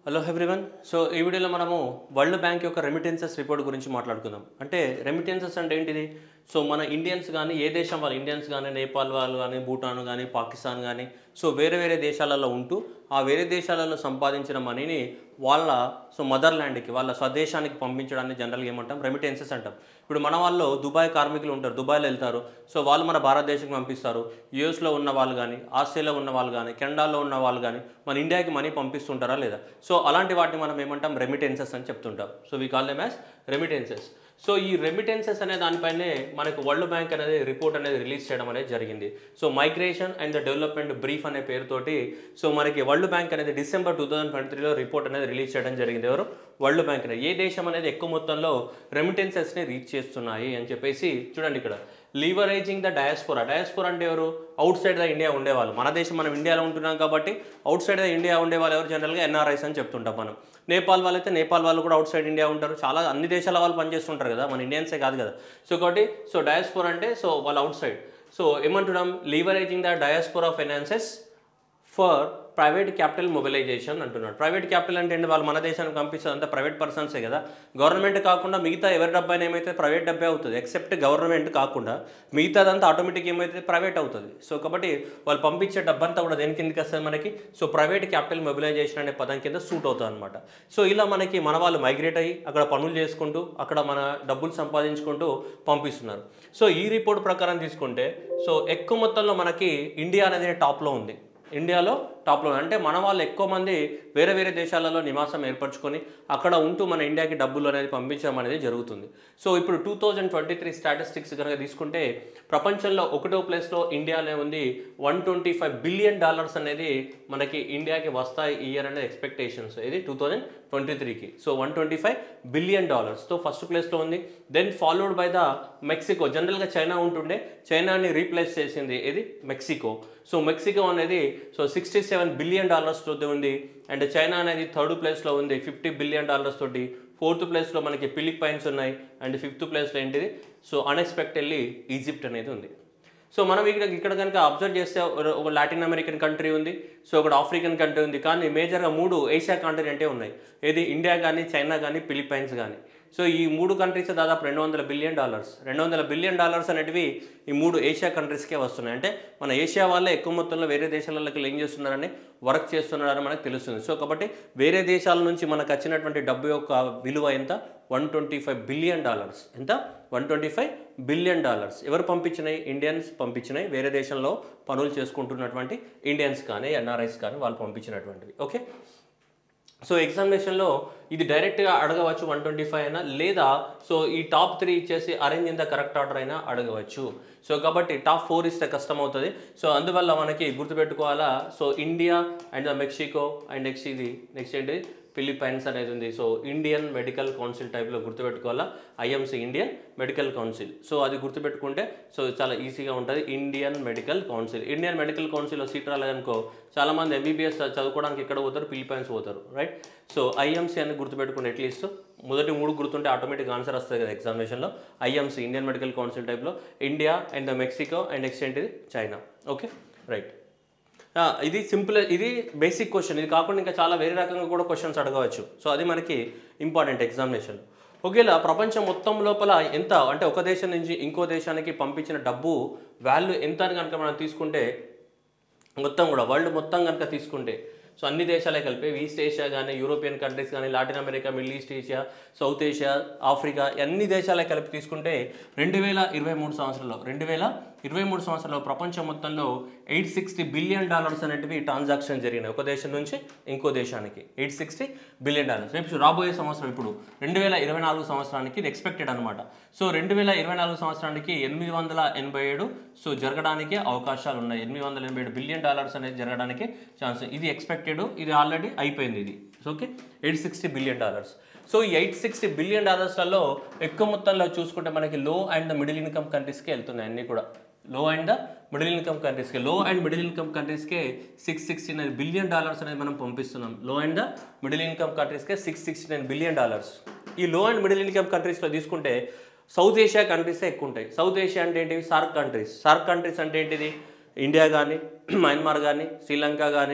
hello everyone so ఈ వీడియోలో మనము వరల్డ్ బ్యాంక్ యొక్క రెమిటెన్సెస్ రిపోర్ట్ గురించి మాట్లాడుకుందాం అంటే రెమిటెన్సెస్ అంటే ఏంటిది సో మన ఇండియన్స్ కానీ ఏ దేశం వాళ్ళు ఇండియన్స్ కానీ నేపాల్ వాళ్ళు కానీ భూటాన్ కానీ పాకిస్తాన్ కానీ సో వేరే వేరే దేశాలలో ఉంటూ ఆ వేరే దేశాలలో సంపాదించిన మనీని వాళ్ళ సో మదర్ ల్యాండ్కి వాళ్ళ స్వదేశానికి పంపించడాన్ని జనరల్గా ఏమంటాం రెమిటెన్సెస్ అంటాం ఇప్పుడు మన వాళ్ళు దుబాయ్ కార్మికులు ఉంటారు దుబాయ్లో వెళ్తారు సో వాళ్ళు మన భారతదేశంకి పంపిస్తారు యూఎస్లో ఉన్న వాళ్ళు కానీ ఆస్ట్రేలియాలో ఉన్న వాళ్ళు కానీ కెనడాలో ఉన్న వాళ్ళు కానీ మన ఇండియాకి మనీ పంపిస్తుంటారా లేదా సో అలాంటి వాటిని మనం ఏమంటాం రెమిటెన్సెస్ అని చెప్తుంటాం so we call them as remittances so ఈ రెమిటెన్సెస్ అనే దానిపైనే మనకు వరల్డ్ బ్యాంక్ అనేది రిపోర్ట్ అనేది రిలీజ్ చేయడం అనేది జరిగింది so migration and the development brief అనే పేరుతోటి సో మనకి వరల్డ్ బ్యాంక్ అనేది డిసెంబర్ టూ థౌసండ్ ట్వంటీ త్రీలో రిపోర్ట్ అనేది రిలీజ్ చేయడం జరిగింది ఎవరు వరల్డ్ బ్యాంక్ అనేది ఏ దేశం అనేది ఎక్కువ మొత్తంలో రెమిటెన్సెస్ని రీచ్ చేస్తున్నాయి అని చెప్పేసి చూడండి ఇక్కడ లీవరేజింగ్ ద డయాస్పోరా డయాస్పోరా అంటే ఎవరు అవుట్ సైడ్ ద ఇండియా ఉండేవాళ్ళు మన దేశం మనం ఇండియాలో ఉంటున్నాం కాబట్టి అవుట్ సైడ్ ద ఇండియా ఉండేవాళ్ళు ఎవరు జనరల్గా ఎన్ఆర్ఐస్ అని చెప్తుంటాం మనం నేపాల్ వాళ్ళు అయితే నేపాల్ వాళ్ళు కూడా అవుట్ సైడ్ ఇండియా ఉంటారు చాలా అన్ని దేశాల వాళ్ళు పనిచేస్తుంటారు కదా మన ఇండియన్సే కాదు కదా సో కాబట్టి సో డయాస్పోరా అంటే సో వాళ్ళు అవుట్ సైడ్ సో ఏమంటున్నాం leveraging the diaspora finances for private capital mobilization అంటున్నాడు ప్రైవేట్ క్యాపిటల్ అంటే ఏంటి వాళ్ళు మన దేశానికి పంపిస్తుంది అంతా ప్రైవేట్ పర్సన్సే కదా గవర్నమెంట్ కాకుండా మిగతా ఎవరి డబ్బైనా ఏమైతే ప్రైవేట్ డబ్బే అవుతుంది ఎక్సెప్ట్ గవర్నమెంట్ కాకుండా మిగతాదంతా ఆటోమేటిక్ ఏమైతే ప్రైవేట్ అవుతుంది సో కాబట్టి వాళ్ళు పంపించే డబ్బంతా కూడా దేని కిందకి వస్తుంది మనకి సో ప్రైవేట్ క్యాపిటల్ మొబిలైజేషన్ అనే పదం కింద సూట్ అవుతుంది అనమాట సో ఇలా మనకి మన వాళ్ళు మైగ్రేట్ అయ్యి అక్కడ పనులు చేసుకుంటూ అక్కడ మన డబ్బులు సంపాదించుకుంటూ పంపిస్తున్నారు సో ఈ రిపోర్ట్ ప్రకారం తీసుకుంటే సో ఎక్కువ మొత్తంలో మనకి ఇండియా అనేది టాప్లో ఉంది ఇండియాలో టాప్లో అంటే మన వాళ్ళు ఎక్కువ మంది వేరే వేరే దేశాలలో నివాసం ఏర్పరచుకొని అక్కడ ఉంటూ మన ఇండియాకి డబ్బులు అనేది పంపించడం అనేది జరుగుతుంది సో ఇప్పుడు two thousand twenty three statistics కనుక తీసుకుంటే ప్రపంచంలో ఒకటో ప్లేస్లో ఇండియాలో ఉంది one twenty five billion dollars అనేది మనకి ఇండియాకి వస్తాయి ఈ ఇయర్ అనేది ఎక్స్పెక్టేషన్స్ ఇది టూ థౌజండ్ ట్వంటీ త్రీకి so one twenty five billion డాలర్స్తో ఫస్ట్ ప్లేస్లో ఉంది then followed by the Mexico జనరల్గా చైనా ఉంటుండే చైనాని రీప్లేస్ చేసింది ఇది మెక్సికో సో మెక్సికో అనేది so sixty seven billion dollars తోటి ఉంది అండ్ చైనా అనేది థర్డ్ ప్లేస్లో ఉంది ఫిఫ్టీ బిలియన్ డాలర్స్ తోటి ఫోర్త్ ప్లేస్లో మనకి ఫిలిప్పైన్స్ ఉన్నాయి అండ్ ఫిఫ్త్ ప్లేస్లో ఏంటిది సో అన్ఎక్స్పెక్టెడ్లీ ఈజిప్ట్ అనేది ఉంది సో మనం ఇక్కడ ఇక్కడ కనుక అబ్జర్వ్ చేస్తే ఒక- ఒక లాటిన్ అమెరికన్ కంట్రీ ఉంది సో ఒకటి ఆఫ్రికన్ కంట్రీ ఉంది కానీ మేజర్గా మూడు ఏషియా కాంటినెంటే ఉన్నాయి ఏది ఇండియా కానీ చైనా కానీ ఫిలిప్పైన్స్ కానీ సో ఈ మూడు కంట్రీస్ దాదాపు రెండు వందల బిలియన్ డాలర్స్ రెండు వందల బిలియన్ డాలర్స్ అనేటివి ఈ మూడు ఏషియా కంట్రీస్కే వస్తున్నాయి అంటే మన ఏషియా వాళ్ళే ఎక్కువ మొత్తంలో వేరే దేశాలకి ఏం చేస్తున్నారని వర్క్ చేస్తున్నారని మనకు తెలుస్తుంది సో కాబట్టి వేరే దేశాల నుంచి మనకు వచ్చినటువంటి డబ్బు యొక్క విలువ ఎంత one twenty five billion dollars ఎంత one twenty five billion dollars ఎవరు పంపించినాయి ఇండియన్స్ పంపించినాయి వేరే దేశంలో పనులు చేసుకుంటున్నటువంటి ఇండియన్స్ కానీ ఎన్ఆర్ఐస్ కానీ వాళ్ళు పంపించినటువంటివి ఓకే సో ఎగ్జామినేషన్లో ఇది డైరెక్ట్గా అడగవచ్చు వన్ ట్వంటీ ఫైవ్ అయినా లేదా సో ఈ టాప్ త్రీ ఇచ్చేసి arrange in the correct order అయినా అడగవచ్చు సో కాబట్టి టాప్ ఫోర్ ఇస్తే కష్టం అవుతుంది సో అందువల్ల మనకి గుర్తుపెట్టుకోవాలా so India and Mexico and next ఇది నెక్స్ట్ ఏంటి ఫిలిప్పైన్స్ అనేది ఉంది సో ఇండియన్ మెడికల్ కౌన్సిల్ టైప్లో గుర్తుపెట్టుకోవాలా IMC Indian Medical Council so అది గుర్తుపెట్టుకుంటే సో చాలా ఈజీగా ఉంటుంది Indian Medical Council Indian Medical కౌన్సిల్లో సీట్ రాలేదనుకో చాలామంది ఎంబీబీఎస్ చదువుకోవడానికి ఎక్కడ పోతారు ఫిలిప్పైన్స్ పోతారు రైట్ సో ఐఎంసీ అని గుర్తుపెట్టుకుంటే అట్లీస్ట్ మొదటి మూడు గుర్తుంటే ఆటోమేటిక్ ఆన్సర్ వస్తుంది కదా ఎగ్జామినేషన్లో ఐఎంసీ ఇండియన్ మెడికల్ కౌన్సిల్ టైప్లో India and Mexico and next ఏంటిది చైనా ఓకే రైట్ ఆ, ఇది సింపుల్ ఇది బేసిక్ క్వశ్చన్ ఇది కాకుండా ఇంకా చాలా వేరే రకంగా కూడా క్వశ్చన్స్ అడగవచ్చు సో అది మనకి ఇంపార్టెంట్ ఎగ్జామినేషన్ ఒకవేళ ప్రపంచం మొత్తం లోపల ఎంత అంటే ఒక దేశం నుంచి ఇంకో దేశానికి పంపించిన డబ్బు వాల్యూ ఎంత అని కనుక మనం తీసుకుంటే మొత్తం కూడా వరల్డ్ మొత్తం కనుక తీసుకుంటే సో అన్ని దేశాలే కలిపి ఈస్ట్ ఏషియా కానీ యూరోపియన్ కంట్రీస్ కానీ Latin America Middle East Asia South Asia Africa అన్ని దేశాలే కలిపి తీసుకుంటే రెండు వేల ఇరవై మూడు సంవత్సరంలో రెండు వేల ఇరవై మూడు సంవత్సరంలో ప్రపంచం మొత్తంలో ఎయిట్ సిక్స్టీ బిలియన్ డాలర్స్ అనేటివి ట్రాన్సాక్షన్ జరిగినాయి ఒక దేశం నుంచి ఇంకో దేశానికి ఎయిట్ సిక్స్టీ బిలియన్ డాలర్స్ రేపు రాబోయే సంవత్సరం ఇప్పుడు రెండు వేల ఇరవై నాలుగు సంవత్సరానికి ఇది ఎక్స్పెక్టెడ్ అనమాట సో రెండు వేల ఇరవై నాలుగు సంవత్సరానికి ఎనిమిది వందల ఎనభై ఏడు సో జరగడానికి అవకాశాలు ఉన్నాయి ఎనిమిది వందల ఎనభై ఏడు బిలియన్ డాలర్స్ అనేది జరగడానికి ఛాన్స్ ఇది ఎక్స్పెక్టెడ్ ఇది ఆల్రెడీ అయిపోయింది ఇది okay eight sixty billion dollars so ఈ ఎయిట్ సిక్స్టీ బిలియన్ డాలర్స్లలో ఎక్కువ మొత్తంలో చూసుకుంటే మనకి లో అండ్ మిడిల్ ఇన్కమ్ కంట్రీస్కి వెళ్తున్నాయి అన్నీ కూడా లో అండ్ ద మిడిల్ ఇన్కమ్ కంట్రీస్కి లో అండ్ మిడిల్ ఇన్కమ్ కంట్రీస్కే six sixty nine billion dollars అనేది మనం పంపిస్తున్నాం low and the middle income కంట్రీస్కే six sixty nine billion dollars ఈ లో అండ్ మిడిల్ ఇన్కమ్ కంట్రీస్లో తీసుకుంటే సౌత్ ఏషియా కంట్రీసే ఎక్కువ ఉంటాయి సౌత్ ఏషియా అంటే ఏంటివి సార్క్ కంట్రీస్ సార్క్ కంట్రీస్ అంటే ఏంటిది ఇండియా కానీ మయన్మార్ కానీ శ్రీలంక కానీ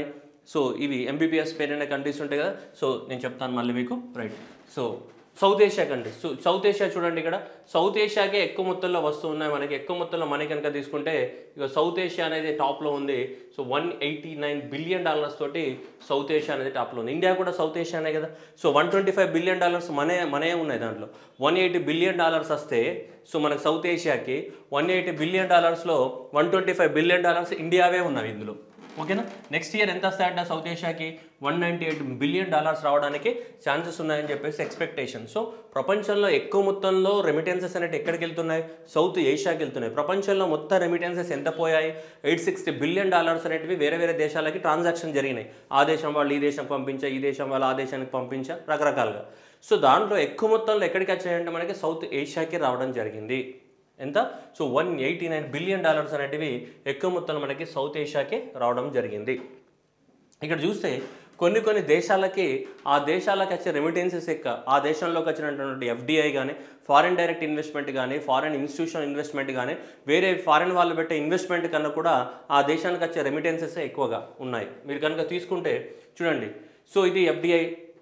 సో ఇవి ఎంబీబీఎస్ పేరు అనే కంట్రీస్ ఉంటాయి కదా సో నేను చెప్తాను మళ్ళీ మీకు right so South Asia countries so South Asia చూడండి ఇక్కడ సౌత్ ఏషియాకే ఎక్కువ మొత్తంలో వస్తూ ఉన్నాయి మనకి ఎక్కువ మొత్తంలో మనీ కనుక తీసుకుంటే ఇక సౌత్ ఏషియా అనేది టాప్లో ఉంది so one eighty nine billion dollars తోటి సౌత్ ఏషియా అనేది టాప్లో ఉంది ఇండియా కూడా సౌత్ ఏషియానే కదా so one twenty five billion dollars మనే మనే ఉన్నాయి దాంట్లో వన్ ఎయిటీ బిలియన్ డాలర్స్ వస్తే సో మనకు సౌత్ ఏషియాకి వన్ ఎయిటీ బిలియన్ డాలర్స్లో one twenty five billion dollars ఇండియావే ఉన్నాయి ఇందులో ఓకేనా నెక్స్ట్ ఇయర్ ఎంత వస్తాయంట సౌత్ ఏషియాకి one ninety eight billion dollars రావడానికి ఛాన్సెస్ ఉన్నాయని చెప్పేసి ఎక్స్పెక్టేషన్ సో ప్రపంచంలో ఎక్కువ మొత్తంలో రెమిటెన్సెస్ అనేవి ఎక్కడికి వెళ్తున్నాయి సౌత్ ఏషియాకి వెళ్తున్నాయి ప్రపంచంలో మొత్తం రెమిటెన్సెస్ ఎంత పోయాయి ఎయిట్ సిక్స్టీ బిలియన్ డాలర్స్ అనేటివి వేరే వేరే దేశాలకి ట్రాన్సాక్షన్ జరిగినాయి ఆ దేశం వాళ్ళు ఈ దేశం పంపించా ఈ దేశం వాళ్ళు ఆ దేశానికి పంపించా రకరకాలుగా సో దాంట్లో ఎక్కువ మొత్తంలో ఎక్కడికి వచ్చాయంటే మనకి సౌత్ ఏషియాకి రావడం జరిగింది ఎంత so one eighty nine billion dollars అనేటివి ఎక్కువ మొత్తంలో మనకి సౌత్ ఏషియాకి రావడం జరిగింది ఇక్కడ చూస్తే కొన్ని కొన్ని దేశాలకి ఆ దేశాలకు వచ్చే రెమిటెన్సెస్ ఎక్క ఆ దేశంలోకి వచ్చినటువంటి ఎఫ్డిఐ కానీ ఫారిన్ డైరెక్ట్ ఇన్వెస్ట్మెంట్ కానీ ఫారిన్ ఇన్స్టిట్యూషన్ ఇన్వెస్ట్మెంట్ కానీ వేరే ఫారిన్ వాళ్ళు పెట్టే ఇన్వెస్ట్మెంట్ కన్నా కూడా ఆ దేశానికి వచ్చే రెమిటెన్సెస్ ఎక్కువగా ఉన్నాయి మీరు కనుక తీసుకుంటే చూడండి సో ఇది ఎఫ్డిఐ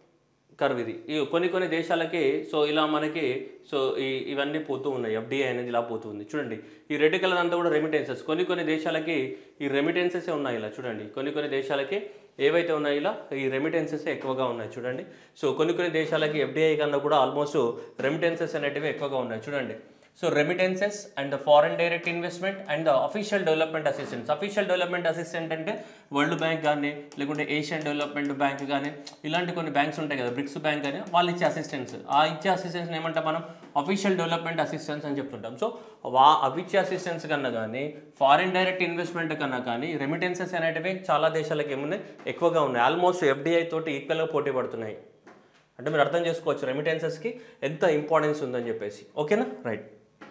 కర్వ్ ఇది ఈ కొన్ని కొన్ని దేశాలకి సో ఇలా మనకి సో ఈ ఇవన్నీ పోతూ ఉన్నాయి ఎఫ్డిఐ అనేది ఇలా పోతుంది చూడండి ఈ రెడ్ కలర్ అంతా కూడా రెమిటెన్సెస్ కొన్ని కొన్ని దేశాలకి ఈ రెమిటెన్సెస్ ఉన్నాయి ఇలా చూడండి కొన్ని కొన్ని దేశాలకి ఏవైతే ఉన్నాయో ఇలా ఈ రెమిటెన్సెస్ ఎక్కువగా ఉన్నాయి చూడండి సో కొన్ని కొన్ని దేశాలకి ఎఫ్డిఐ కన్నా కూడా ఆల్మోస్ట్ రెమిటెన్సెస్ అనేటివి ఎక్కువగా ఉన్నాయి చూడండి so remittances and the foreign direct investment and the official development assistants official development assistant అంటే వరల్డ్ బ్యాంక్ కానీ లేకుంటే ఏషియన్ డెవలప్మెంట్ బ్యాంక్ కానీ ఇలాంటి కొన్ని బ్యాంక్స్ ఉంటాయి కదా బ్రిక్స్ బ్యాంక్ అని వాళ్ళు ఇచ్చే అసిస్టెంట్స్ ఆ ఇచ్చే అసిస్టెంట్స్ ఏమంటాం మనం అఫీషియల్ డెవలప్మెంట్ అసిస్టెంట్స్ అని చెప్తుంటాం సో వా అవి ఇచ్చే అసిస్టెంట్స్ కన్నా కానీ ఫారిన్ డైరెక్ట్ ఇన్వెస్ట్మెంట్ కన్నా కానీ రెమిటెన్సెస్ అనేటివి చాలా దేశాలకు ఏమున్నాయి ఎక్కువగా ఉన్నాయి ఆల్మోస్ట్ ఎఫ్డిఐ తోటి ఈక్వల్గా పోటీ పడుతున్నాయి అంటే మీరు అర్థం చేసుకోవచ్చు రెమిటెన్సెస్కి ఎంత ఇంపార్టెన్స్ ఉందని చెప్పేసి ఓకేనా right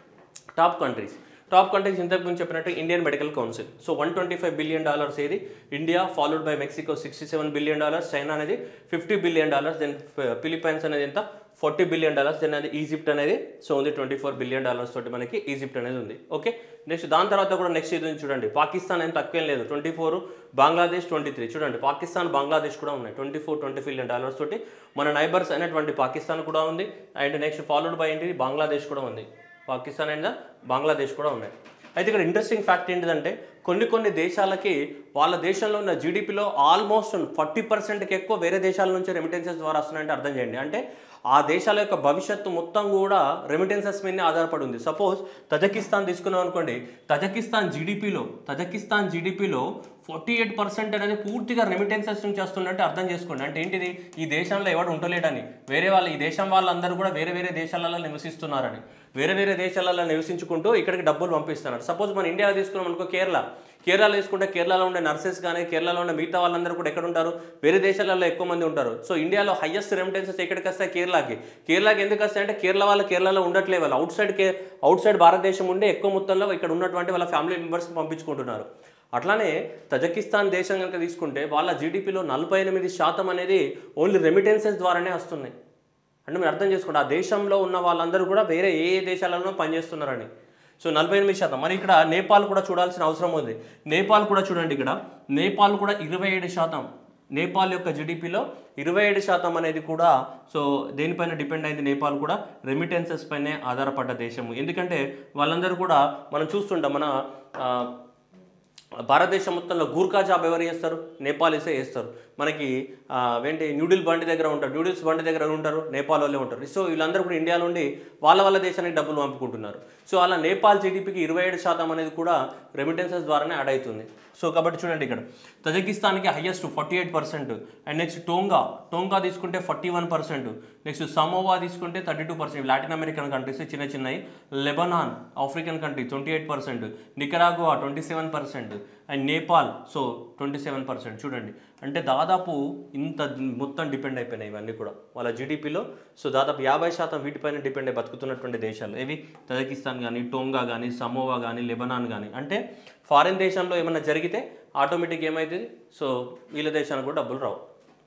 top countries top countries ఇంతకు ముందు చెప్పినట్టు Indian Medical Council so one twenty five billion dollars ఏది India followed by Mexico sixty seven billion dollars China అనేది fifty billion dollars then Philippines అనేది ఎంత ఫార్టీ బిలియన్ డాలర్స్ దెన్ అది Egypt అనేది so ఉంది ట్వంటీ ఫోర్ బిలియన్ డాలర్స్ తోటి మనకి Egypt అనేది ఉంది ఓకే నెక్స్ట్ దాని తర్వాత కూడా నెక్స్ట్ ఇది ఉంది చూడండి పాకిస్తాన్ ఏం తక్కువేం లేదు twenty four Bangladesh twenty three చూడండి పాకిస్తాన్ బంగ్లాదేశ్ కూడా ఉన్నాయి twenty four twenty billion dollars తోటి మన నైబర్స్ అయినటువంటి పాకిస్తాన్ కూడా ఉంది అండ్ నెక్స్ట్ ఫాలోడ్ బై ఏంటి బంగ్లాదేశ్ కూడా ఉంది పాకిస్తాన్ అండ్ బంగ్లాదేశ్ కూడా ఉన్నాయి అయితే ఇక్కడ ఇంట్రెస్టింగ్ ఫ్యాక్ట్ ఏంటిదంటే కొన్ని కొన్ని దేశాలకి వాళ్ళ దేశంలో ఉన్న జీడిపిలో ఆల్మోస్ట్ ఫార్టీ పర్సెంట్కి ఎక్కువ వేరే దేశాల నుంచి రెమిటెన్సెస్ ద్వారా వస్తున్నాయంటే అర్థం చేయండి అంటే ఆ దేశాల యొక్క భవిష్యత్తు మొత్తం కూడా రెమిటెన్సెస్ మీదనే ఆధారపడి ఉంది సపోజ్ తజకిస్తాన్ తీసుకున్నాం అనుకోండి తజకిస్తాన్ జీడిపిలో తజకిస్తాన్ జీడిపిలో ఫార్టీ ఎయిట్ పర్సెంట్ అనేది పూర్తిగా రెమిటెన్సెస్ నుంచి వస్తున్నట్టు అర్థం చేసుకోండి అంటే ఏంటిది ఈ దేశంలో ఎవడు ఉండలేడని వేరే వాళ్ళు ఈ దేశం వాళ్ళందరూ కూడా వేరే వేరే దేశాలలో నివసిస్తున్నారని వేరే వేరే దేశాలలో నివసించుకుంటూ ఇక్కడికి డబ్బులు పంపిస్తున్నారు సపోజ్ మన ఇండియా తీసుకున్నాం అనుకో కేరళ కేరళ తీసుకుంటే కేరళలో ఉండే నర్సెస్ కానీ కేరళలో ఉండే మిగతా వాళ్ళందరూ కూడా ఎక్కడ ఉంటారు వేరే దేశాలలో ఎక్కువ మంది ఉంటారు సో ఇండియాలో హైయెస్ట్ రెమిటెన్సెస్ ఎక్కడికి వస్తాయి కేరళకి కేరళకి ఎందుకు వస్తాయి అంటే కేరళ వాళ్ళు కేరళలో ఉండట్లే వాళ్ళు అవుట్ సైడ్ కే అవుట్ సైడ్ భారతదేశం ఉండే ఎక్కువ మొత్తంలో ఇక్కడ ఉన్నటువంటి వాళ్ళ ఫ్యామిలీ మెంబర్స్కి పంపించుకుంటున్నారు అట్లానే తజకిస్తాన్ దేశం కనుక తీసుకుంటే వాళ్ళ జీడిపిలో నలభై ఎనిమిది శాతం అనేది ఓన్లీ రెమిటెన్సెస్ ద్వారానే వస్తున్నాయి అంటే మీరు అర్థం చేసుకోండి ఆ దేశంలో ఉన్న వాళ్ళందరూ కూడా వేరే ఏ ఏ దేశాలలో పనిచేస్తున్నారని సో నలభై ఎనిమిది శాతం మరి ఇక్కడ నేపాల్ కూడా చూడాల్సిన అవసరం ఉంది నేపాల్ కూడా చూడండి ఇక్కడ నేపాల్ కూడా ఇరవై ఏడు శాతం నేపాల్ యొక్క జీడిపిలో ఇరవై ఏడు శాతం అనేది కూడా సో దేనిపైన డిపెండ్ అయింది నేపాల్ కూడా రెమిటెన్సెస్ పైనే ఆధారపడ్డ దేశము ఎందుకంటే వాళ్ళందరూ కూడా మనం చూస్తుంటాం మన ఆ, భారతదేశం మొత్తంలో గూర్ఖా జాబ్ ఎవరు చేస్తారు నేపాలీసే చేస్తారు మనకి ఆ, ఏంటి న్యూడిల్ బండి దగ్గర ఉంటారు న్యూడిల్స్ బండి దగ్గర ఎవరు ఉంటారు నేపాల్ వాళ్ళే ఉంటారు సో వీళ్ళందరూ కూడా ఇండియా నుండి వాళ్ళ వాళ్ళ దేశానికి డబ్బులు పంపుకుంటున్నారు సో అలా నేపాల్ జీడిపికి ఇరవై ఏడు శాతం అనేది కూడా రెమిటెన్సెస్ ద్వారానే యాడ్ అవుతుంది సో కాబట్టి చూడండి ఇక్కడ తజకిస్తాన్కి highest forty eight percent and next Tonga Tonga తీసుకుంటే forty one percent next Samoa తీసుకుంటే thirty two percent Latin American countries చిన్న చిన్నవి Lebanon African country twenty eight percent Nicaragua twenty seven percent and Nepal so twenty seven percent చూడండి అంటే దాదాపు ఇంత మొత్తం depend అయిపోయినాయి ఇవన్నీ కూడా వాళ్ళ జీడిపిలో సో దాదాపు యాభై శాతం వీటిపైన డిపెండ్ అయి బతుకుతున్నటువంటి దేశాలు ఏవి తజకిస్తాన్ కానీ టోంగా కానీ సమోవా కానీ లెబనాన్ కానీ అంటే ఫారిన్ దేశంలో ఏమన్నా జరిగితే ఆటోమేటిక్ ఏమవుతుంది సో వీళ్ళ దేశానికి కూడా డబ్బులు రావు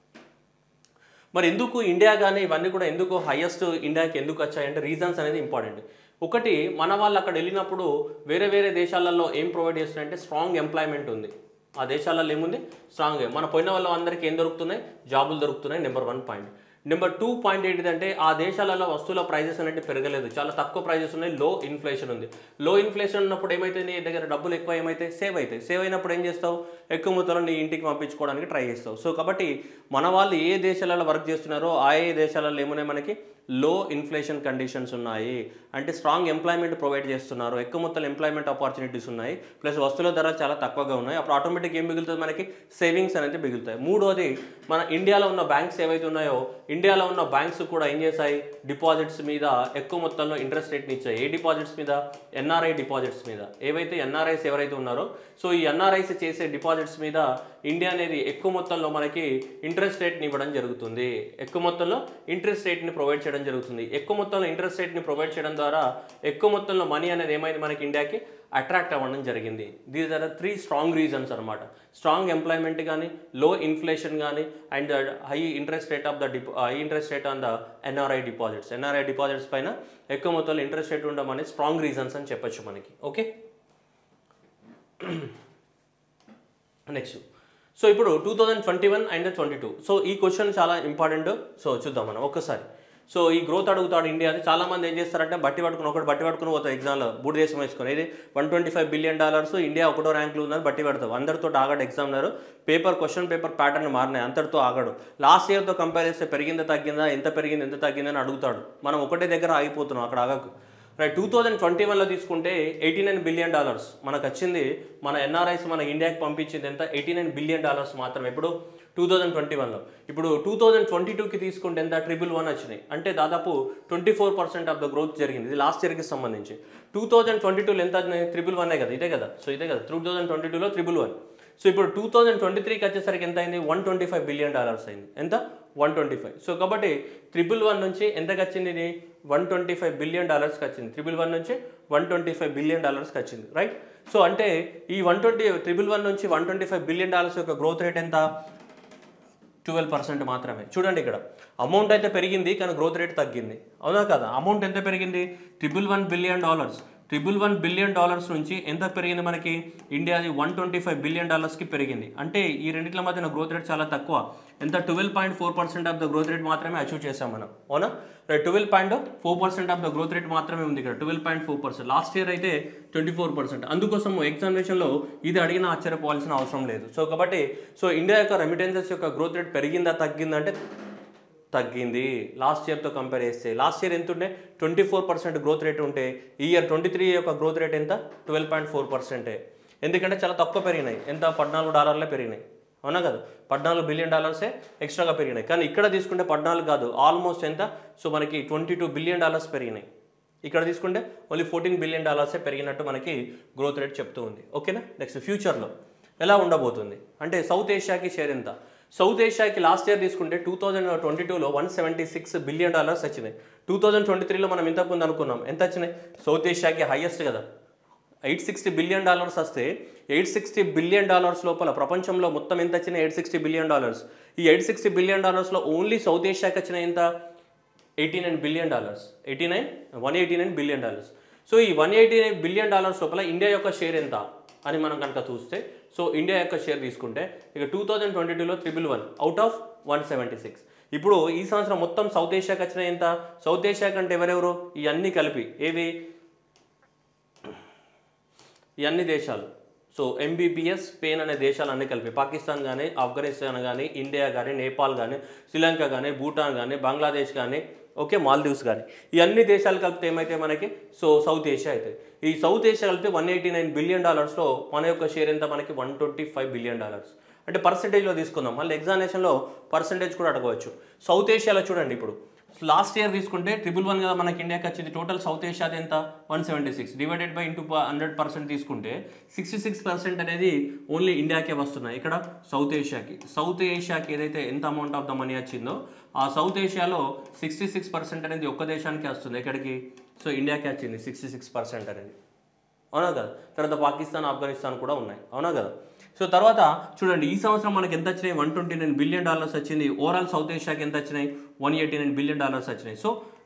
మరి ఎందుకు ఇండియా కానీ ఇవన్నీ కూడా ఎందుకు హైయెస్ట్ ఇండియాకి ఎందుకు వచ్చాయంటే రీజన్స్ అనేది ఇంపార్టెంట్ ఒకటి మన వాళ్ళు అక్కడ వెళ్ళినప్పుడు వేరే వేరే దేశాలలో ఏం ప్రొవైడ్ చేస్తున్నారంటే స్ట్రాంగ్ ఎంప్లాయ్మెంట్ ఉంది ఆ దేశాలలో ఏముంది స్ట్రాంగ్ మన పోయిన వాళ్ళ అందరికీ ఏం దొరుకుతున్నాయి జాబులు దొరుకుతున్నాయి number one point number two point ఏంటిదంటే ఆ దేశాలలో వస్తువుల ప్రైజెస్ అనేది పెరగలేదు చాలా తక్కువ ప్రైజెస్ ఉన్నాయి లో ఇన్ఫ్లేషన్ ఉంది లో ఇన్ఫ్లేషన్ ఉన్నప్పుడు ఏమైతే నీ దగ్గర డబ్బులు ఎక్కువ ఏమైతే సేవ్ అవుతాయి సేవ్ అయినప్పుడు ఏం చేస్తావు ఎక్కువ మొత్తంలో నీ ఇంటికి పంపించుకోవడానికి ట్రై చేస్తావు సో కాబట్టి మన వాళ్ళు ఏ దేశాలలో వర్క్ చేస్తున్నారో ఆ ఏ దేశాలలో ఏమున్నాయి మనకి లో ఇన్ఫ్లేషన్ కండిషన్స్ ఉన్నాయి అంటే స్ట్రాంగ్ ఎంప్లాయ్మెంట్ ప్రొవైడ్ చేస్తున్నారు ఎక్కువ మొత్తం ఎంప్లాయ్మెంట్ ఆపర్చునిటీస్ ఉన్నాయి ప్లస్ వస్తువుల ధర చాలా తక్కువగా ఉన్నాయి అప్పుడు ఆటోమేటిక్ ఏం మిగులుతుంది మనకి సేవింగ్స్ అనేది మిగులుతాయి మూడోది మన ఇండియాలో ఉన్న బ్యాంక్స్ ఏవైతే ఉన్నాయో ఇండియాలో ఉన్న బ్యాంక్స్ కూడా ఏం చేశాయి డిపాజిట్స్ మీద ఎక్కువ మొత్తంలో ఇంట్రెస్ట్ రేట్ని ఇచ్చాయి ఏ డిపాజిట్స్ మీద ఎన్ఆర్ఐ డిపాజిట్స్ మీద ఏవైతే ఎన్ఆర్ఐస్ ఎవరైతే ఉన్నారో సో ఈ ఎన్ఆర్ఐస్ చేసే డిపాజిట్స్ మీద ఇండియా అనేది ఎక్కువ మొత్తంలో మనకి ఇంట్రెస్ట్ రేట్ని ఇవ్వడం జరుగుతుంది ఎక్కువ మొత్తంలో ఇంట్రెస్ట్ రేట్ని ప్రొవైడ్ చేయడం జరుగుతుంది ఎక్కువ మొత్తంలో ఇంట్రెస్ట్ రేట్ని ప్రొవైడ్ చేయడం ద్వారా ఎక్కువ మొత్తంలో మనీ అనేది ఏమైంది మనకి ఇండియాకి అట్రాక్ట్ అవ్వడం జరిగింది these are three strong reasons అనమాట స్ట్రాంగ్ ఎంప్లాయ్మెంట్ కానీ లో ఇన్ఫ్లేషన్ కానీ and high interest rate of the depot high interest rate on the NRI deposits NRI deposits పైన ఎక్కువ మొత్తంలో ఇంట్రెస్ట్ రేట్ ఉండడం అనేది స్ట్రాంగ్ రీజన్స్ అని చెప్పొచ్చు మనకి ఓకే నెక్స్ట్ సో ఇప్పుడు two thousand twenty one and twenty two so ఈ క్వశ్చన్ చాలా ఇంపార్టెంట్ సో చూద్దాం మనం ఒక్కసారి సో ఈ గ్రోత్ అడుగుతాడు ఇండియా అది చాలా మంది ఏం చేస్తారంటే బట్టి పట్టుకుని ఒకటి బట్టి పట్టుకుని పోతారు ఎగ్జామ్లో బూడి దేశం వేసుకొని ఇది one twenty five billion dollars India ఒకటో ర్యాంకులు ఉందని బట్టి పెడతావు అందరితో ఆగడు examiner paper question paper pattern మారినాయి అంతటితో ఆగడు లాస్ట్ ఇయర్తో కంపేర్ చేస్తే పెరిగిందా తగ్గిందా ఎంత పెరిగింది ఎంత తగ్గిందని అడుగుతాడు మనం ఒకటే దగ్గర ఆగిపోతున్నాం అక్కడ ఆగకు రైట్ టూ థౌజండ్ ట్వంటీ వన్లో తీసుకుంటే ఎయిటీ నైన్ బిలియన్ డాలర్స్ మనకు వచ్చింది మన ఎన్ఆర్ఐస్ మన ఇండియాకి పంపించింది ఎంత ఎయిటీ నైన్ బిలియన్ డాలర్స్ మాత్రమే ఇప్పుడు టూ థౌజండ్ ట్వంటీ వన్లో ఇప్పుడు టూ థౌజండ్ ట్వంటీ టూకి తీసుకుంటే ఎంత ట్రిపుల్ వన్ వచ్చినాయి అంటే దాదాపు twenty four percent of the growth జరిగింది ఇది లాస్ట్ ఇయర్కి సంబంధించి టూ థౌజండ్ ట్వంటీ టూలో ఎంత త్రిబుల్ వన్నే కదా ఇదే కదా సో ఇదే కదా టూ థౌజండ్ ట్వంటీ టూలో త్రిబుల్ వన్ సో ఇప్పుడు టూ థౌజండ్ ట్వంటీ త్రీకి వచ్చేసరికి ఎంత అయింది one twenty five billion dollars అయింది ఎంత వన్ ట్వంటీ ఫైవ్ సో కాబట్టి త్రిబుల్ వన్ నుంచి ఎంతకు వచ్చింది ఇది వన్ ట్వంటీ ఫైవ్ బిలియన్ డాలర్స్కి వచ్చింది త్రిబుల్ వన్ నుంచి వన్ ట్వంటీ ఫైవ్ బిలియన్ డాలర్స్కి వచ్చింది రైట్ సో అంటే ఈ వన్ ట్వంటీ త్రిబుల్ వన్ నుంచి one twenty five billion dollars యొక్క గ్రోత్ రేట్ ఎంత ట్వెల్వ్ పర్సెంట్ మాత్రమే చూడండి ఇక్కడ అమౌంట్ అయితే పెరిగింది కానీ గ్రోత్ రేట్ తగ్గింది అవునా కదా అమౌంట్ ఎంత పెరిగింది triple one billion dollars triple one billion dollars నుంచి ఎంత పెరిగింది మనకి ఇండియాది వన్ ట్వంటీ ఫైవ్ బిలియన్ డాలర్స్కి పెరిగింది అంటే ఈ రెండింటిల మధ్యన గ్రోత్ రేట్ చాలా తక్కువ ఎంత twelve point four percent of the growth rate మాత్రమే అచీవ్ చేసాం మనం అవునా twelve point four percent of the growth rate మాత్రమే ఉంది ఇక్కడ twelve point four percent last year అయితే ట్వంటీ ఫోర్ పర్సెంట్ అందుకోసం ఎగ్జామినేషన్లో ఇది అడిగినా ఆశ్చర్యపోవాల్సిన అవసరం లేదు సో కాబట్టి సో ఇండియా యొక్క రెమిటెన్సెస్ యొక్క గ్రోత్ రేట్ పెరిగిందా తగ్గిందా అంటే తగ్గింది లాస్ట్ ఇయర్తో కంపేర్ చేస్తే లాస్ట్ ఇయర్ ఎంత ఉంటే twenty four percent growth rate ఉంటే ఈ ఇయర్ ట్వంటీ త్రీ యొక్క గ్రోత్ రేట్ ఎంత ట్వెల్వ్ పాయింట్ ఫోర్ పర్సెంటే ఎందుకంటే చాలా తక్కువ పెరిగినాయి ఎంత పద్నాలుగు డాలర్లే పెరిగినాయి అవునా కదా పద్నాలుగు బిలియన్ డాలర్సే ఎక్స్ట్రాగా పెరిగినాయి కానీ ఇక్కడ తీసుకుంటే పద్నాలుగు కాదు ఆల్మోస్ట్ ఎంత సో మనకి ట్వంటీ టూ బిలియన్ డాలర్స్ పెరిగినాయి ఇక్కడ తీసుకుంటే ఓన్లీ ఫోర్టీన్ బిలియన్ డాలర్సే పెరిగినట్టు మనకి గ్రోత్ రేట్ చెప్తూ ఉంది ఓకేనా నెక్స్ట్ ఫ్యూచర్లో ఎలా ఉండబోతుంది అంటే సౌత్ ఏషియాకి షేర్ ఎంత సౌత్ ఏషియాకి లాస్ట్ ఇయర్ తీసుకుంటే టూ థౌజండ్ ట్వంటీ టూలో one seventy six billion dollars వచ్చినాయి టూ థౌజండ్ ట్వంటీ త్రీలో మనం ఇంతకు ముందు అనుకున్నాం ఎంత వచ్చినాయి సౌత్ ఏషియాకి హైయెస్ట్ కదా ఎయిట్ సిక్స్టీ బిలియన్ డాలర్స్ వస్తే ఎయిట్ సిక్స్టీ బిలియన్ డాలర్స్ లోపల ప్రపంచంలో మొత్తం ఎంత వచ్చినాయి ఎయిట్ సిక్స్టీ బిలియన్ డాలర్స్ ఈ ఎయిట్ సిక్స్టీ బిలియన్ డాలర్స్లో ఓన్లీ సౌత్ ఏషియాకి వచ్చిన ఎంత eighty nine billion dollars eighty nine one eighty nine billion dollars so ఈ one eighty nine billion dollars లోపల ఇండియా యొక్క షేర్ ఎంత అని మనం కనుక చూస్తే సో ఇండియా యొక్క షేర్ తీసుకుంటే ఇక టూ థౌజండ్ ట్వంటీ టూలో triple one out of one seventy six ఇప్పుడు ఈ సంవత్సరం మొత్తం సౌత్ ఏషియాకి వచ్చిన ఎంత సౌత్ ఏషియా కంటే ఎవరెవరు ఇవన్నీ కలిపి ఏవి ఈ అన్ని దేశాలు సో ఎంబీబీఎస్ స్పెయిన్ అనే దేశాలు అన్ని కలిపి పాకిస్తాన్ కానీ ఆఫ్ఘనిస్తాన్ కానీ ఇండియా కానీ నేపాల్ కానీ శ్రీలంక కానీ భూటాన్ కానీ బంగ్లాదేశ్ కానీ ఓకే మాల్దీవ్స్ కానీ ఈ అన్ని దేశాలు కలిపితే ఏమైతే మనకి సో సౌత్ ఏషియా అవుతాయి ఈ సౌత్ ఏషియా కలిపితే వన్ ఎయిటీ నైన్ బిలియన్ డాలర్స్లో మన యొక్క షేర్ ఎంత మనకి one twenty five billion dollars అంటే పర్సంటేజ్లో తీసుకుందాం మళ్ళీ ఎగ్జామినేషన్లో పర్సంటేజ్ కూడా అడగవచ్చు సౌత్ ఏషియాలో చూడండి ఇప్పుడు లాస్ట్ ఇయర్ తీసుకుంటే ట్రిపుల్ వన్ కదా మనకి ఇండియాకి వచ్చింది టోటల్ సౌత్ ఏషియాది ఎంత one seventy six divided by into hundred percent తీసుకుంటే సిక్స్టీ సిక్స్ పర్సెంట్ అనేది ఓన్లీ ఇండియాకే వస్తున్నాయి ఇక్కడ సౌత్ ఏషియాకి సౌత్ ఏషియాకి ఏదైతే ఎంత అమౌంట్ ఆఫ్ ద మనీ వచ్చిందో ఆ సౌత్ ఏషియాలో సిక్స్టీ సిక్స్ పర్సెంట్ అనేది ఒక్క దేశానికి వస్తుంది ఎక్కడికి సో ఇండియాకి వచ్చింది సిక్స్టీ సిక్స్ పర్సెంట్ అనేది అవునా కదా తర్వాత పాకిస్తాన్ ఆఫ్ఘనిస్తాన్ కూడా ఉన్నాయి అవునా కదా సో తర్వాత చూడండి ఈ సంవత్సరం మనకి ఎంత వచ్చినాయి one twenty nine billion dollars వచ్చింది ఓవరాల్ సౌత్ ఏషియాకి ఎంత వచ్చినాయి one eighty nine billion dollars వచ్చినాయి సో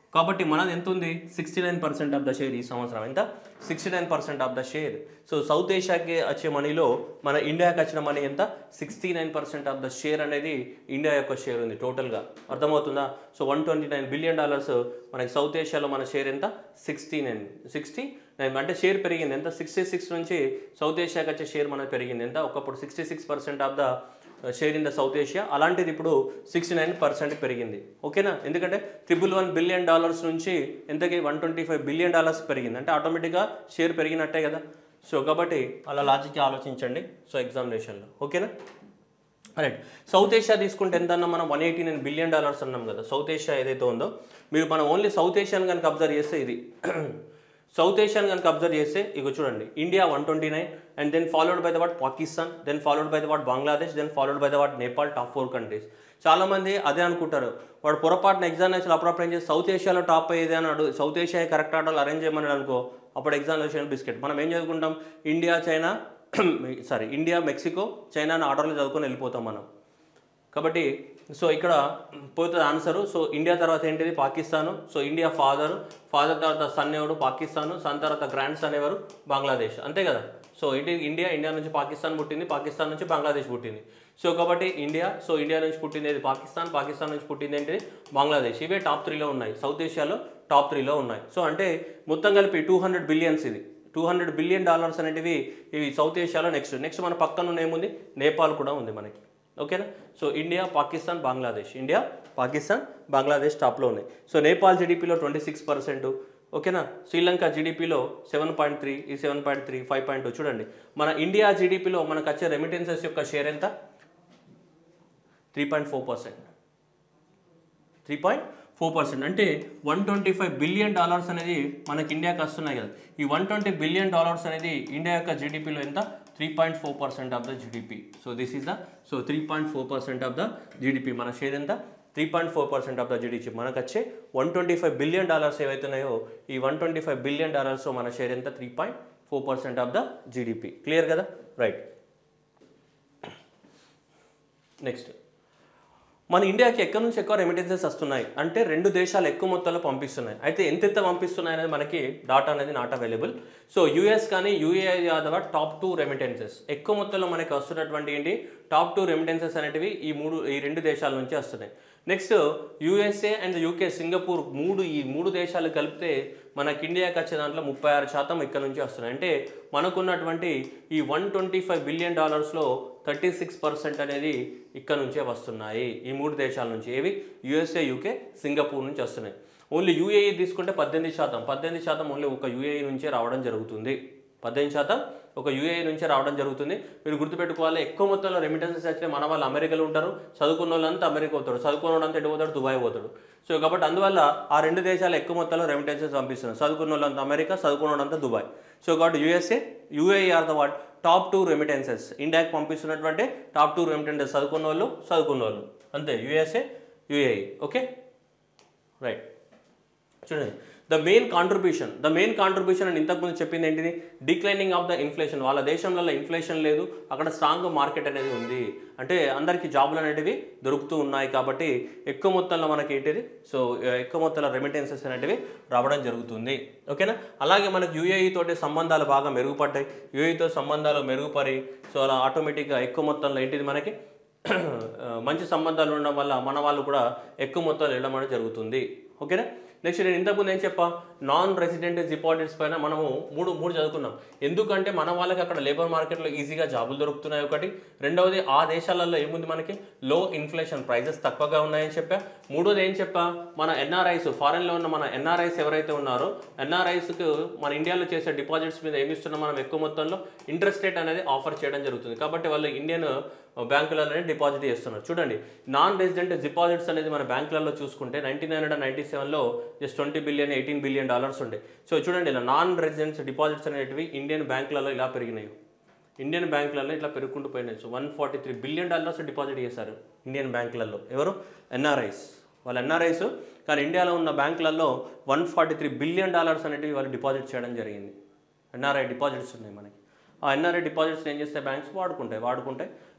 కాబట్టి మనది ఎంత ఉంది sixty nine percent of the share ఈ సంవత్సరం ఎంత sixty nine percent of the share so south ఏషియాకి వచ్చే మనీలో మన ఇండియాకి వచ్చిన మనీ ఎంత sixty nine percent of the share అనేది ఇండియా యొక్క షేర్ ఉంది టోటల్గా అర్థమవుతుందా so one twenty nine billion dollars మనకి సౌత్ ఏషియాలో మన షేర్ ఎంత సిక్స్టీ నైన్ సిక్స్టీ నైన్ అంటే షేర్ పెరిగింది ఎంత సిక్స్టీ సిక్స్ నుంచి సౌత్ ఏషియాకి వచ్చే షేర్ మనకి పెరిగింది ఎంత ఒకప్పుడు sixty six percent of the share in the south Asia అలాంటిది ఇప్పుడు సిక్స్టీ నైన్ పర్సెంట్ పెరిగింది ఓకేనా ఎందుకంటే ట్రిపుల్ వన్ బిలియన్ డాలర్స్ నుంచి ఎంతకి one twenty five billion dollars పెరిగింది అంటే ఆటోమేటిక్గా షేర్ పెరిగినట్టే కదా సో కాబట్టి అలా లాజిక్గా ఆలోచించండి సో ఎగ్జామినేషన్లో ఓకేనా రైట్ సౌత్ ఏషియా తీసుకుంటే ఎంత అన్నా మనం one eighty nine billion dollars అన్నాం కదా సౌత్ ఏషియా ఏదైతే ఉందో మీరు మనం ఓన్లీ సౌత్ ఏషియాని కనుక అబ్జర్వ్ చేస్తే ఇది సౌత్ ఏషియాని కనుక అబ్జర్వ్ చేస్తే ఇక చూడండి India one twenty nine and then followed by the what Pakistan then followed by the what Bangladesh then followed by the what Nepal top four countries చాలామంది అదే అనుకుంటారు వాడు పొరపాటున ఎగ్జామినేషన్ అప్పుడప్పుడు ఏం చేసి సౌత్ ఏషియాలో టాప్ అయ్యేది అని అడుగు సౌత్ ఏషియా కరెక్ట్ ఆర్డర్లు అరేంజ్ చేయమని అనుకో అప్పుడు ఎగ్జామినేషన్ బిస్కెట్ మనం ఏం చదువుకుంటాం India China sorry India Mexico China అని ఆర్డర్లు చదువుకొని వెళ్ళిపోతాం మనం కాబట్టి సో ఇక్కడ పోతుంది ఆన్సరు సో ఇండియా తర్వాత ఏంటిది Pakistan so India father father తర్వాత సన్ ఎవరు పాకిస్తాను సన్ తర్వాత గ్రాండ్ సన్ ఎవరు బంగ్లాదేశ్ అంతే కదా సో ఇది ఇండియా ఇండియా నుంచి పాకిస్తాన్ పుట్టింది పాకిస్తాన్ నుంచి బంగ్లాదేశ్ పుట్టింది సో కాబట్టి ఇండియా సో ఇండియా నుంచి పుట్టింది ఏది పాకిస్తాన్ పాకిస్తాన్ నుంచి పుట్టింది ఏంటిది బంగ్లాదేశ్ ఇవే టాప్ త్రీలో ఉన్నాయి సౌత్ ఏషియాలో టాప్ త్రీలో ఉన్నాయి సో అంటే మొత్తం కలిపి టూ హండ్రెడ్ బిలియన్స్ ఇది టూ హండ్రెడ్ బిలియన్ డాలర్స్ అనేటివి ఇవి సౌత్ ఏషియాలో నెక్స్ట్ నెక్స్ట్ మన పక్కన ఉన్న ఏముంది నేపాల్ కూడా ఉంది మనకి ఓకేనా so India Pakistan Bangladesh India Pakistan Bangladesh టాప్లో ఉన్నాయి సో నేపాల్ జీడిపిలో ట్వంటీ సిక్స్ పర్సెంట్ ఓకేనా శ్రీలంక జీడిపిలో సెవెన్ పాయింట్ త్రీ ఈ seven point three five point two చూడండి మన ఇండియా జీడిపిలో మనకు వచ్చే రెమిటెన్సెస్ యొక్క షేర్ ఎంత three point four percent three point four percent అంటే one twenty five billion dollars అనేది మనకి ఇండియాకి వస్తున్నాయి కదా ఈ వన్ ట్వంటీ బిలియన్ డాలర్స్ అనేది ఇండియా యొక్క జీడిపిలో ఎంత three point four percent of the GDP so this is the so three point four percent of the GDP మన షేర్ ఎంత three point four percent of the GDP మనకు వచ్చే one twenty five billion dollars ఏవైతున్నాయో ఈ one twenty five billion dollars మన share ఎంత three point four percent of the GDP clear కదా right next మన ఇండియాకి ఎక్కడి నుంచి ఎక్కువ రెమిటెన్సెస్ వస్తున్నాయి అంటే రెండు దేశాలు ఎక్కువ మొత్తంలో పంపిస్తున్నాయి అయితే ఎంత ఎంత పంపిస్తున్నాయి అనేది మనకి డాటా అనేది నాట్ అవైలబుల్ సో యూఎస్ కానీ యూఏఐ యాదవ టాప్ టూ రెమిటెన్సెస్ ఎక్కువ మొత్తంలో మనకి వస్తున్నటువంటి ఏంటి టాప్ టూ రెమిటెన్సెస్ అనేటివి ఈ మూడు ఈ రెండు దేశాల నుంచి వస్తున్నాయి next USA and UK Singapore మూడు ఈ మూడు దేశాలు కలిపితే మనకి ఇండియాకి వచ్చే దాంట్లో ముప్పై ఆరు శాతం ఇక్కడ నుంచి వస్తున్నాయి అంటే మనకున్నటువంటి ఈ వన్ ట్వంటీ ఫైవ్ బిలియన్ డాలర్స్లో థర్టీ సిక్స్ పర్సెంట్ అనేది ఇక్కడ నుంచే వస్తున్నాయి ఈ మూడు దేశాల నుంచి ఏవి యూఎస్ఏ యూకే సింగపూర్ నుంచి వస్తున్నాయి ఓన్లీ యూఏఈ తీసుకుంటే పద్దెనిమిది శాతం పద్దెనిమిది శాతం ఓన్లీ ఒక యూఏఈ నుంచే రావడం జరుగుతుంది పద్దెనిమిది శాతం ఒక యూఏఈ నుంచే రావడం జరుగుతుంది మీరు గుర్తుపెట్టుకోవాలి ఎక్కువ మొత్తంలో రెమిటెన్సెస్ అయితే మన వాళ్ళు అమెరికాలో ఉంటారు చదువుకున్న వాళ్ళంతా అమెరికా పోతాడు చదువుకున్న వాళ్ళంతా ఎటు పోతాడు దుబాయ్ పోతాడు సో కాబట్టి అందువల్ల ఆ రెండు దేశాలు ఎక్కువ మొత్తంలో రెమిటెన్సెస్ పంపిస్తున్నారు చదువుకున్న వాళ్ళంతా అమెరికా చదువుకున్న వాళ్ళంతా దుబాయ్ సో కాబట్టి USA UAE are the what top two remittances ఇండియాకి పంపిస్తున్నటువంటి టాప్ టూ రెమిటెన్సెస్ చదువుకున్న వాళ్ళు చదువుకున్న వాళ్ళు అంతే యూఎస్ఏ యూఏఈ ఓకే రైట్ చూడండి the main contribution the main contribution అని ఇంతకుముందు చెప్పింది ఏంటిది డిక్లైనింగ్ ఆఫ్ ద ఇన్ఫ్లేషన్ వాళ్ళ దేశంలో ఇన్ఫ్లేషన్ లేదు అక్కడ స్ట్రాంగ్ మార్కెట్ అనేది ఉంది అంటే అందరికీ జాబులు అనేటివి దొరుకుతూ ఉన్నాయి కాబట్టి ఎక్కువ మొత్తంలో మనకి ఏంటిది సో ఎక్కువ మొత్తంలో రెమిటెన్సెస్ అనేటివి రావడం జరుగుతుంది ఓకేనా అలాగే మనకి యూఏఈ తోటి సంబంధాలు బాగా మెరుగుపడ్డాయి యూఏఈతో సంబంధాలు మెరుగుపడి సో అలా ఆటోమేటిక్గా ఎక్కువ మొత్తంలో ఏంటిది మనకి మంచి సంబంధాలు ఉండడం వల్ల మన వాళ్ళు కూడా ఎక్కువ మొత్తంలో వెళ్ళడం అనేది జరుగుతుంది ఓకేనా నెక్స్ట్ నేను ఇంతకుముందు ఏం చెప్పా నాన్ రెసిడెంట్ డిపాజిట్స్ పైన మనము మూడు మూడు చదువుకున్నాం ఎందుకంటే మన వాళ్ళకి అక్కడ లేబర్ మార్కెట్లో ఈజీగా జాబులు దొరుకుతున్నాయి ఒకటి రెండవది ఆ దేశాలలో ఏముంది మనకి లో ఇన్ఫ్లేషన్ ప్రైజెస్ తక్కువగా ఉన్నాయని చెప్పా మూడోది ఏం చెప్పా మన ఎన్ఆర్ఐస్ ఫారెన్లో ఉన్న మన ఎన్ఆర్ఐస్ ఎవరైతే ఉన్నారో ఎన్ఆర్ఐస్కి మన ఇండియాలో చేసే డిపాజిట్స్ మీద ఏమి ఇస్తున్నాం మనం ఎక్కువ మొత్తంలో ఇంట్రెస్ట్ రేట్ అనేది ఆఫర్ చేయడం జరుగుతుంది కాబట్టి వాళ్ళు ఇండియన్ బ్యాంకులలోనే డిపాజిట్ చేస్తున్నారు చూడండి నాన్ రెసిడెంట్ డిపాజిట్స్ అనేది మన బ్యాంకులలో చూసుకుంటే నైన్టీన్ హండ్రెడ్ నైన్టీ సెవెన్లో just twenty billion eighteen billion dollars ఉండే సో చూడండి ఇలా నాన్ రెసిడెంట్స్ డిపాజిట్స్ అనేటివి ఇండియన్ బ్యాంకులలో ఇలా పెరిగినాయి ఇండియన్ బ్యాంకులలో ఇట్లా పెరుగుకుంటూ పోయినాయి so one forty three billion dollars deposit చేశారు ఇండియన్ బ్యాంకులలో ఎవరు ఎన్ఆర్ఐస్ వాళ్ళ ఎన్ఆర్ఐస్ కానీ ఇండియాలో ఉన్న బ్యాంకులలో one forty three billion dollars అనేటివి వాళ్ళు డిపాజిట్ చేయడం జరిగింది ఎన్ఆర్ఐ డిపాజిట్స్ ఉన్నాయి మనకి ఆ ఎన్ఆర్ఐ డిపాజిట్స్ ఏం చేస్తే బ్యాంక్స్ వాడుకుంటాయి వాడుకుంటాయి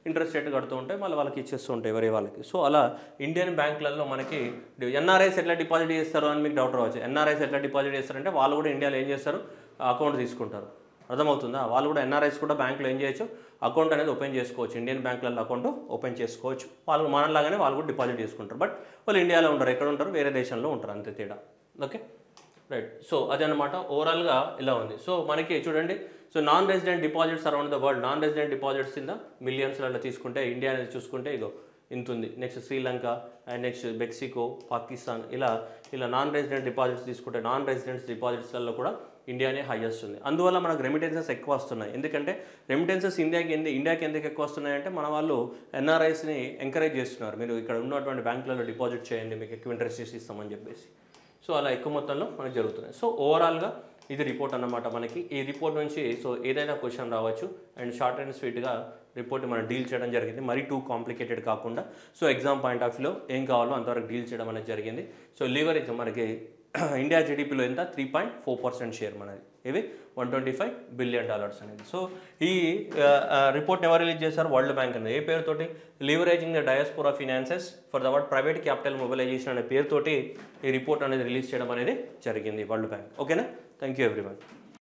ఇంట్రెస్ట్ రేట్ కడుతూ ఉంటే మళ్ళీ వాళ్ళకి ఇచ్చేస్తూ ఉంటాయి వేరే వాళ్ళకి సో అలా ఇండియన్ బ్యాంకులలో మనకి ఎన్ఆర్ఐస్ ఎట్లా డిపాజిట్ చేస్తారు అని మీకు డౌట్ రావచ్చు ఎన్ఆర్ఐస్ ఎట్లా డిపాజిట్ చేస్తారంటే వాళ్ళు కూడా ఇండియాలో ఏం చేస్తారు అకౌంట్ తీసుకుంటారు అర్థమవుతుందా వాళ్ళు కూడా ఎన్ఆర్ఐస్ కూడా బ్యాంకులో ఏం చేయొచ్చు అకౌంట్ అనేది ఓపెన్ చేసుకోవచ్చు ఇండియన్ బ్యాంకులలో అకౌంట్ ఓపెన్ చేసుకోవచ్చు వాళ్ళు మనలాగానే వాళ్ళు కూడా డిపాజిట్ చేసుకుంటారు బట్ వాళ్ళు ఇండియాలో ఉంటారు ఎక్కడ ఉంటారు వేరే దేశంలో ఉంటారు అంతే తేడా ఓకే రైట్ సో అదనమాట ఓవరాల్గా ఇలా ఉంది సో మనకి చూడండి so non resident deposits around the world non resident deposits కింద మిలియన్స్లలో తీసుకుంటే ఇండియా అనేది చూసుకుంటే ఇగో ఇంత ఉంది next Sri Lanka and next Mexico Pakistan ఇలా ఇలా నాన్ రెసిడెంట్ డిపాజిట్స్ తీసుకుంటే నాన్ రెసిడెంట్స్ డిపాజిట్స్లలో కూడా ఇండియానే హైయెస్ట్ ఉంది అందువల్ల మనకు రెమిటెన్సెస్ ఎక్కువ వస్తున్నాయి ఎందుకంటే రెమిటెన్సెస్ ఇండియాకి ఎందు ఇండియాకి ఎందుకు ఎక్కువ వస్తున్నాయంటే మన వాళ్ళు ఎన్ఆర్ఐస్ని ఎంకరేజ్ చేస్తున్నారు మీరు ఇక్కడ ఉన్నటువంటి బ్యాంకులలో డిపాజిట్ చేయండి మీకు ఎక్కువ ఇంట్రెస్ట్ చేసి ఇస్తామని చెప్పేసి సో అలా ఎక్కువ మొత్తంలో మనకు జరుగుతున్నాయి సో ఓవరాల్గా ఇది రిపోర్ట్ అన్నమాట మనకి ఈ రిపోర్ట్ నుంచి సో ఏదైనా క్వశ్చన్ రావచ్చు అండ్ షార్ట్ అండ్ స్వీట్గా రిపోర్ట్ మనం డీల్ చేయడం జరిగింది మరీ టూ కాంప్లికేటెడ్ కాకుండా సో ఎగ్జామ్ పాయింట్ ఆఫ్ వ్యూలో ఏం కావాలో అంతవరకు డీల్ చేయడం అనేది జరిగింది సో లీవరేజ్ మనకి ఇండియా జీడిపిలో ఎంత three point four percent share మనది ఇవి one twenty five billion dollars అనేది సో ఈ రిపోర్ట్ ఎవరు రిలీజ్ చేశారు వరల్డ్ బ్యాంక్ అనేది ఏ పేరుతోటి leveraging the diaspora finances for the world private capital mobilization అనే పేరుతోటి ఈ రిపోర్ట్ అనేది రిలీజ్ చేయడం అనేది జరిగింది వరల్డ్ బ్యాంక్ ఓకేనా థ్యాంక్ యూ ఎవ్రీవన్